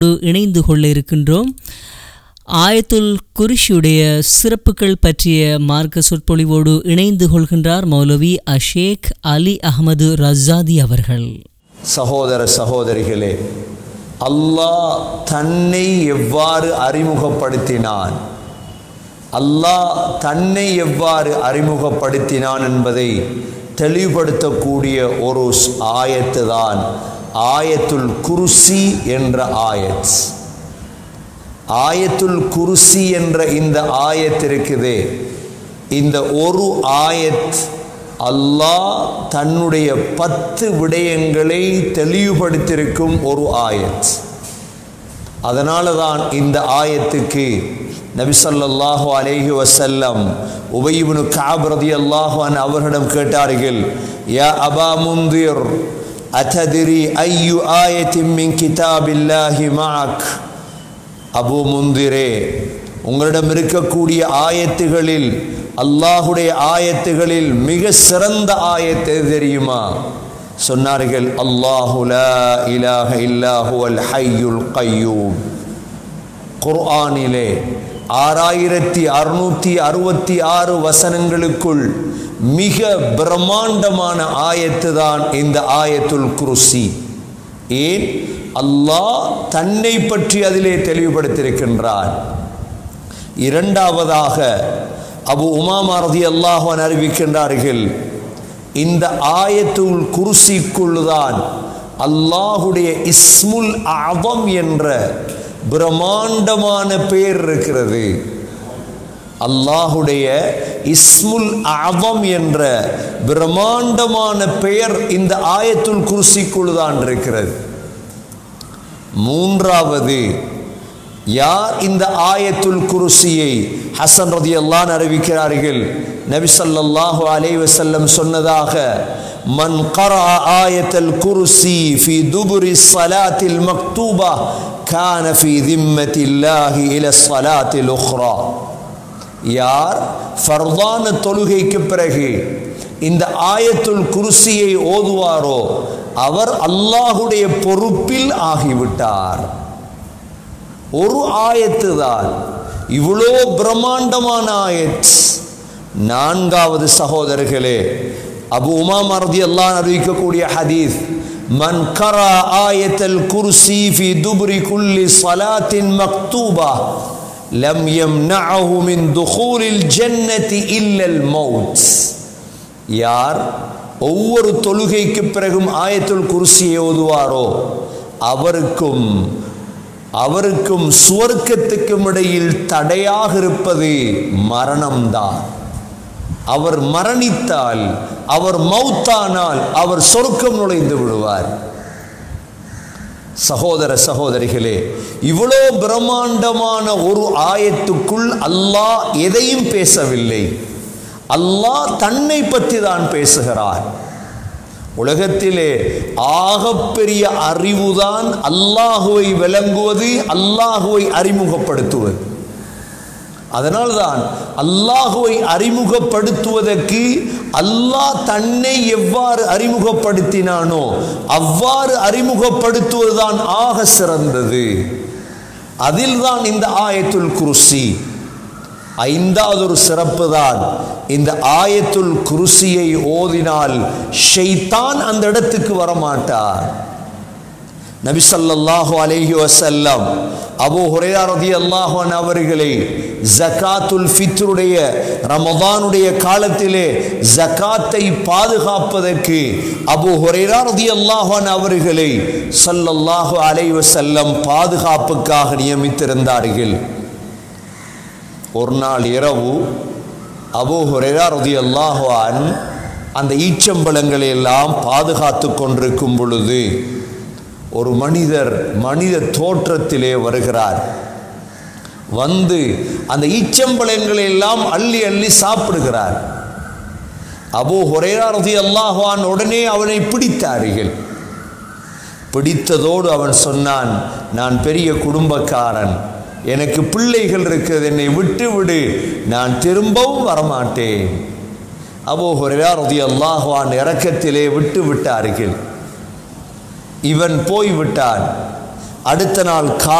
இணைந்து கொள்ள இருக்கின்றோம் ஆயத்துல் குரிஷியுடைய சிறப்புகள் பற்றிய மார்க்க சொற்பொழிவோடு இணைந்து கொள்கின்றார் மௌலவி அஷேக் அலி அகமது ரஸாதி அவர்கள் சகோதர சகோதரிகளே அல்லாஹ் தன்னை எவ்வாறு அறிமுகப்படுத்தினான் அல்லாஹ் தன்னை எவ்வாறு அறிமுகப்படுத்தினான் என்பதை தெளிவுபடுத்தக்கூடிய ஒரு ஆயத்து தான் ஆயத்துல் குருசி என்ற ஆயத் ஆயத்துல் குருசி என்ற இந்த ஆயத் இருக்குதே இந்த ஒரு ஆயத் அல்லாஹ் தன்னுடைய பத்து விடயங்களை தெளிவுபடுத்தியிருக்கும் ஒரு ஆயத் அதனால தான் இந்த ஆயத்துக்கு நபிசல்லாஹு அலேஹி வசல்லம் உபயிபுனு காப் ரதி அல்லாஹான் அவர்களிடம் கேட்டார்கள் யா அபா முந்திர் அத்ததிரி ஐயு ஆயத்தின் மின் கிதாபில்லாஹி மாக் அபு முந்திரே உங்களிடம் இருக்கக்கூடிய ஆயத்துகளில் அல்லாஹுடைய ஆயத்துகளில் மிக சிறந்த ஆயத்து எது தெரியுமா சொன்னார்கள் அல்லாஹு லா இலாஹ இல்லாஹு அல் ஹையுல் கையூம் குர்ஆனிலே ஆறாயிரத்தி அறுநூத்தி அறுபத்தி ஆறு வசனங்களுக்குள் மிக பிரம்மாண்டமான ஆயத்து தான் இந்த ஆயத்துல் குருசி ஏன் அல்லாஹ் தன்னை பற்றி அதிலே தெளிவுபடுத்தியிருக்கின்றான் இரண்டாவதாக அபு உமாமா ரதி அல்லாஹான் அறிவிக்கின்றார்கள் இந்த ஆயத்துல் குருசிக்குள்ளுதான் அல்லாஹுடைய இஸ்முல் அவம் என்ற பிரம்மாண்டமான பெயர் இருக்கிறது அல்லாஹுடைய இஸ்முல் அவம் என்ற பிரம்மாண்டமான பெயர் இந்த ஆயத்துல் குருசிக்குள் தான் இருக்கிறது மூன்றாவது யார் இந்த ஆயத்துல் குருசியை ஹசன் ரதி அல்லான் அறிவிக்கிறார்கள் நபி ஸல்லல்லாஹு அலைஹி வஸல்லம் சொன்னதாக மன் கரா ஆயத்தல் குருசி ஃபி துபுரி ஸலாத்தில் மக்தூபா கான ஃபி திம்மத்தில்லாஹி இல ஸலாத்தில் உக்ரா யார் ஃபர்தான தொழுகைக்கு பிறகு இந்த ஆயத்துல் குருசியை ஓதுவாரோ அவர் அல்லாஹுடைய பொறுப்பில் ஆகிவிட்டார் ஒரு ஆயத்து தான் இவ்வளோ பிரம்மாண்டமான ஆயத் நான்காவது சகோதரர்களே அபு உமா மரதி அல்லாஹ் அறிவிக்கக்கூடிய ஹதீஸ் மன் கரா ஆயத்தல் குர்சி ஃபி துப்ரி குல்லி ஸலாத்தின் மக்தூபா லம் யம்னஅஹு மின் துகூலில் ஜன்னதி இல்லல் மௌத் யார் ஒவ்வொரு தொழுகைக்கு பிறகும் ஆயத்துல் குர்சியை ஓதுவாரோ அவருக்கும் அவருக்கும் சுவர்க்கத்துக்கும் இடையில் தடையாக இருப்பது மரணம்தான் அவர் மரணித்தால் அவர் மௌத்தானால் அவர் சொர்க்கம் நுழைந்து விடுவார் சகோதர சகோதரிகளே இவ்வளோ பிரம்மாண்டமான ஒரு ஆயத்துக்குள் அல்லாஹ் எதையும் பேசவில்லை அல்லாஹ் தன்னை பற்றி தான் பேசுகிறார் உலகத்திலே ஆகப்பெரிய அறிவுதான் அல்லாஹுவை விளங்குவது அல்லாஹுவை அறிமுகப்படுத்துவது அதனால்தான் அல்லாஹுவை அறிமுகப்படுத்துவதற்கு அல்லாஹ் தன்னை எவ்வாறு அறிமுகப்படுத்தினானோ அவ்வாறு அறிமுகப்படுத்துவதுதான் ஆக சிறந்தது அதில்தான் இந்த ஆயத்துல் குருசி ஐந்தாவது ஒரு சிறப்பு தான் இந்த ஆயத்துல் குருசியை ஓதினால் ஷெய்தான் அந்த இடத்துக்கு வரமாட்டார் நபி ஸல்லல்லாஹு அலைஹி வஸல்லம் அபூ ஹுரைரா ரலியல்லாஹு அன்ஹு அவர்களை ஜகாத்துல் ஃபித்ருடைய ரமதானுடைய காலத்திலே ஜகாத்தை பாதுகாப்பதற்கு அபூ ஹுரைரா ரலியல்லாஹு அன்ஹு அவர்களை ஸல்லல்லாஹு அலைஹி வஸல்லம் பாதுகாப்புக்காக நியமித்திருந்தார்கள் ஒரு நாள் இரவு அபூ ஹுரைரா ரலியல்லாஹு அன்ஹு அந்த ஈச்சம்பழங்களை எல்லாம் பாதுகாத்து கொண்டிருக்கும் பொழுது ஒரு மனிதர் மனித தோற்றத்திலே வருகிறார் வந்து அந்த ஈச்சம்பழங்களை எல்லாம் அள்ளி அள்ளி சாப்பிடுகிறார் அபோ ஹுரைரா ரதி அல்லாஹான் உடனே அவனை பிடித்தார்கள் பிடித்ததோடு அவன் சொன்னான் நான் பெரிய குடும்பக்காரன் எனக்கு பிள்ளைகள் இருக்கிறது என்னை விட்டு விடு நான் திரும்பவும் வரமாட்டேன் அபோ ஹுரைரா ரதி அல்லாஹான் இறக்கத்திலே விட்டு விட்டார்கள் இவன் போய்விட்டான் அடுத்த நாள் கா